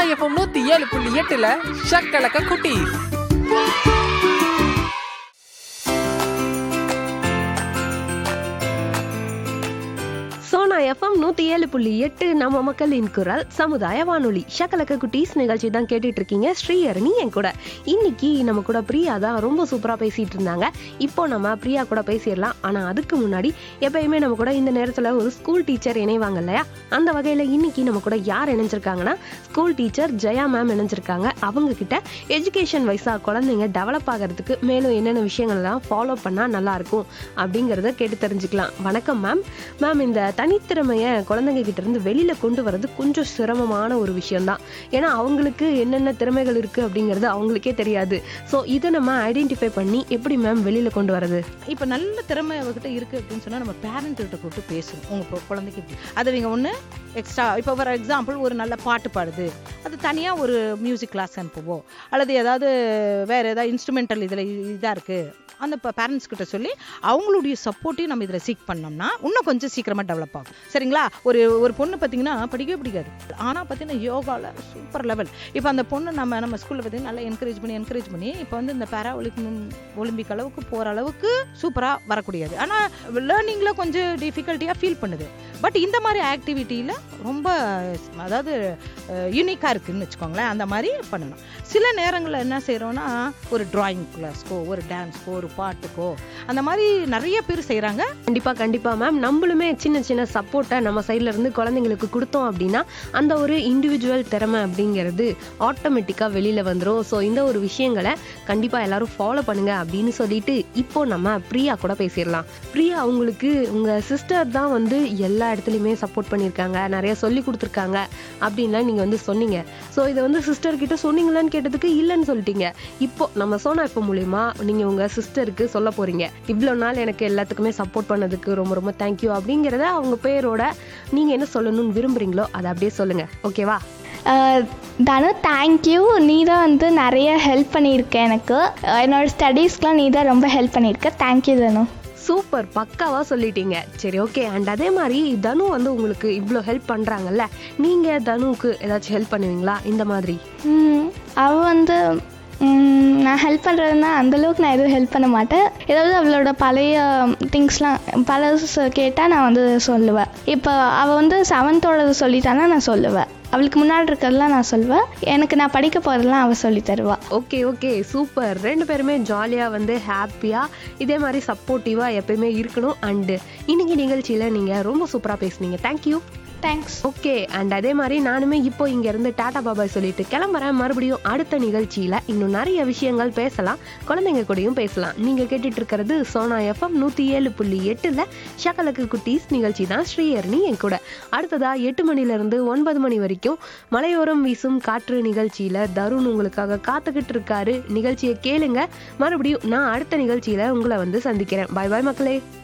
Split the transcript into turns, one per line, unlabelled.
FM நூத்தி ஏழு புள்ளி எட்டுல ஷக்கலக்க குட்டி
சோனா எஃப்எம் நூத்தி ஏழு புள்ளி எட்டு நம்ம மக்களின் குரல் சமுதாய வானொலி ஷக்கலக்க குட்டீஸ் நிகழ்ச்சி தான் கேட்டுட்டு இருக்கீங்க ஸ்ரீஹரணி என் கூட இன்னைக்கு நம்ம கூட பிரியா தான் ரொம்ப சூப்பரா பேசிட்டு இருந்தாங்க இப்போ நம்ம பிரியா கூட பேசிடலாம் ஆனா அதுக்கு முன்னாடி எப்பயுமே நம்ம கூட இந்த நேரத்துல ஒரு ஸ்கூல் டீச்சர் இணைவாங்க இல்லையா அந்த வகையில இன்னைக்கு நம்ம கூட யார் இணைஞ்சிருக்காங்கன்னா ஸ்கூல் டீச்சர் ஜெயா மேம் இணைஞ்சிருக்காங்க அவங்க கிட்ட எஜுகேஷன் வைஸா குழந்தைங்க டெவலப் ஆகிறதுக்கு மேலும் என்னென்ன விஷயங்கள்லாம் ஃபாலோ பண்ணா நல்லா இருக்கும் அப்படிங்கறத கேட்டு தெரிஞ்சுக்கலாம் வணக்கம் மேம் மேம் இந்த தனித்திறமைய குழந்தைங்க கிட்ட இருந்து வெளியில கொண்டு வர்றது கொஞ்சம் சிரமமான ஒரு விஷயம்தான் ஏன்னா அவங்களுக்கு என்னென்ன திறமைகள் இருக்கு அப்படிங்கிறது அவங்களுக்கே தெரியாது ஸோ இதை நம்ம ஐடென்டிஃபை பண்ணி எப்படி மேம் வெளியில கொண்டு வரது
இப்போ நல்ல திறமை அவகிட்ட இருக்கு அப்படின்னு சொன்னா நம்ம பேரண்ட் கிட்ட கூப்பிட்டு பேசணும் உங்க பொ- குழந்தைக்கு இப்படி அதை நீங்க ஒண்ணு எக்ஸ்ட்ரா இப்போ ஃபார் எக்ஸாம்பிள் ஒரு நல்ல பாட்டு பாடுது அது தனியா ஒரு மியூசிக் கிளாஸ் அனுப்புவோம் அல்லது ஏதாவது வேற ஏதாவது இன்ஸ்ட்ருமெண்டல் இதுல இதா இருக்கு அந்த பேரண்ட்ஸ் கிட்ட சொல்லி அவங்களுடைய சப்போர்ட்டையும் நம்ம இதில் சீக் பண்ணோம்னா இன்னும் கொஞ்சம் சீக்கிரமா டெவலப் ஆகும் சரிங்களா ஒரு ஒரு பொண்ணு பார்த்தீங்கன்னா படிக்கவே பிடிக்காது ஆனால் பார்த்தீங்கன்னா யோகாவில் சூப்பர் லெவல் இப்போ அந்த பொண்ணு நம்ம நம்ம ஸ்கூலில் பார்த்தீங்கன்னா நல்லா என்கரேஜ் பண்ணி என்கரேஜ் பண்ணி இப்போ வந்து இந்த பேரா ஒலிம்பிக் ஒலிம்பிக் அளவுக்கு போகிற அளவுக்கு சூப்பராக வரக்கூடியது ஆனால் லேர்னிங்கில் கொஞ்சம் டிஃபிகல்ட்டியாக ஃபீல் பண்ணுது பட் இந்த மாதிரி ஆக்டிவிட்டியில் ரொம்ப அதாவது யூனிக்காக இருக்குன்னு வச்சுக்கோங்களேன் அந்த மாதிரி பண்ணணும் சில நேரங்களில் என்ன செய்கிறோன்னா ஒரு டிராயிங் கிளாஸ்க்கோ ஒரு டான்ஸ்க்கோ ஒரு பாட்டுக்கோ அந்த மாதிரி நிறைய பேர் செய்கிறாங்க
கண்டிப்பா கண்டிப்பா மேம் நம்மளுமே சின்ன சின்ன சப்போர்ட்டை நம்ம சைட்ல இருந்து குழந்தைங்களுக்கு கொடுத்தோம் அப்படின்னா அந்த ஒரு இண்டிவிஜுவல் திறமை அப்படிங்கிறது ஆட்டோமேட்டிக்கா வெளியில வந்துரும் ஸோ இந்த ஒரு விஷயங்களை கண்டிப்பா எல்லாரும் ஃபாலோ பண்ணுங்க அப்படின்னு சொல்லிட்டு இப்போ நம்ம பிரியா கூட பேசிடலாம் பிரியா அவங்களுக்கு உங்க சிஸ்டர் தான் வந்து எல்லா இடத்துலையுமே சப்போர்ட் பண்ணியிருக்காங்க நிறைய சொல்லி கொடுத்துருக்காங்க அப்படின்லாம் நீங்க வந்து சொன்னீங்க ஸோ இதை வந்து சிஸ்டர் கிட்ட சொன்னீங்களான்னு கேட்டதுக்கு இல்லைன்னு சொல்லிட்டீங்க இப்போ நம்ம சோனா இப்போ மூலியமா நீங்க உங்க சிஸ்டருக்கு சொல்ல போறீங்க இவ்வளோ நாள் எனக்கு எல்லாத்துக்குமே சப்போர்ட் பண்ணதுக்கு ரொம்ப ரொம்ப தேங்க்யூ அப்படிங்கிறத அவங்க பேரோட நீங்க என்ன சொல்லணும்னு விரும்புறீங்களோ அதை அப்படியே சொல்லுங்க ஓகேவா
அஹ் தனு தேங்க்யூ நீ தான் வந்து நிறைய ஹெல்ப் பண்ணியிருக்க எனக்கு அஹ் என்னோட ஸ்டடீஸ்க்குலாம் நீ தான் ரொம்ப ஹெல்ப் பண்ணியிருக்க தேங்க்யூ தனு
சூப்பர் பக்காவா சொல்லிட்டீங்க சரி ஓகே அண்ட் அதே மாதிரி தனு வந்து உங்களுக்கு இவ்வளோ ஹெல்ப் பண்றாங்கல்ல நீங்க தனுவுக்கு ஏதாச்சும் ஹெல்ப் பண்ணுவீங்களா இந்த மாதிரி
ம், அவ வந்து ம், நான் ஹெல்ப் பண்ணுறதுனா அந்தளவுக்கு நான் எதுவும் ஹெல்ப் பண்ண மாட்டேன் ஏதாவது அவளோட பழைய திங்ஸ்லாம் பழசு கேட்டால் நான் வந்து சொல்லுவேன் இப்போ அவள் வந்து செவன்த்தோடது சொல்லிட்டானா நான் சொல்லுவேன் அவளுக்கு முன்னாடி இருக்கிறதெல்லாம் நான் சொல்லுவேன் எனக்கு நான் படிக்க போகிறதெல்லாம் அவள் சொல்லி தருவா
ஓகே ஓகே சூப்பர் ரெண்டு பேருமே ஜாலியாக வந்து ஹாப்பியாக இதே மாதிரி சப்போர்ட்டிவாக எப்பயுமே இருக்கணும் அண்டு இன்னைக்கு நிகழ்ச்சியில் நீங்கள் ரொம்ப சூப்பராக பேசுனீங்க தேங்க்யூ
தேங்க்ஸ்
ஓகே அண்ட் அதே மாதிரி நானுமே இப்போ இங்க இருந்து டாடா பாபாய் சொல்லிட்டு கிளம்புறேன் மறுபடியும் அடுத்த நிகழ்ச்சியில இன்னும் நிறைய விஷயங்கள் பேசலாம் குழந்தைங்க கூடயும் பேசலாம் நீங்க கேட்டுட்டு இருக்கிறது சோனா எஃப்எம் நூத்தி ஏழு புள்ளி எட்டுல ஷகலக்கு குட்டீஸ் நிகழ்ச்சி தான் ஸ்ரீஹரணி என் கூட அடுத்ததா எட்டு மணில இருந்து ஒன்பது மணி வரைக்கும் மலையோரம் வீசும் காற்று நிகழ்ச்சியில தருண் உங்களுக்காக காத்துக்கிட்டு இருக்காரு நிகழ்ச்சியை கேளுங்க மறுபடியும் நான் அடுத்த நிகழ்ச்சியில உங்களை வந்து சந்திக்கிறேன் பாய் பாய் மக்களே